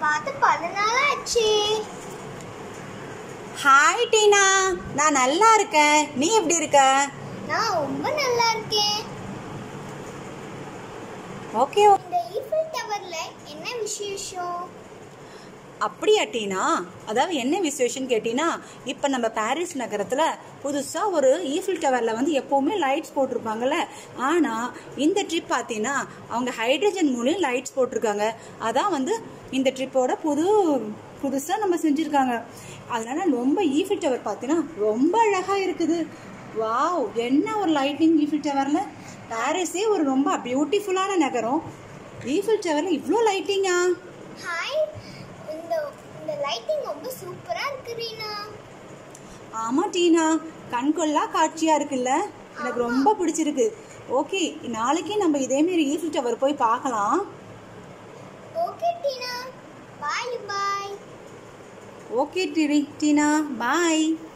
பார்த்து பல நாள் ஆச்சு ஹாய் டீனா நான் நல்லா இருக்கேன் நீ எப்படி இருக்க நான் ரொம்ப நல்லா இருக்கேன் ஓகே இந்த ஈஃபில் டவர்ல என்ன விசேஷம் அப்படியா டீனா அதாவது என்ன விசேஷன் கேட்டீங்கன்னா இப்போ நம்ம பாரிஸ் நகரத்தில் புதுசாக ஒரு ஈஃபில் டவரில் வந்து எப்போவுமே லைட்ஸ் போட்டிருப்பாங்கல்ல ஆனால் இந்த ட்ரிப் பார்த்தீங்கன்னா அவங்க ஹைட்ரஜன் மூலியம் லைட்ஸ் போட்டிருக்காங்க அதான் வந்து இந்த ட்ரிப்போட புது புதுசாக நம்ம செஞ்சுருக்காங்க அதனால ரொம்ப ஈஃபில் டவர் பார்த்தீங்கன்னா ரொம்ப அழகாக இருக்குது வாவ் என்ன ஒரு லைட்டிங் ஈஃபில் டவரில் பாரிஸே ஒரு ரொம்ப பியூட்டிஃபுல்லான நகரம் ஈஃபில் டவரில் இவ்வளோ லைட்டிங்கா ஹாய் இந்த இந்த லைட்டிங் ரொம்ப சூப்பரா இருக்கு ரீனா ஆமா டீனா கண்கொள்ளா காட்சியா இருக்குல்ல எனக்கு ரொம்ப பிடிச்சிருக்கு ஓகே நாளைக்கு நம்ம இதே மாதிரி ஈஃபில் டவர் போய் பார்க்கலாம் ஓகே டீனா பாய் பாய் ஓகே டீனா பாய்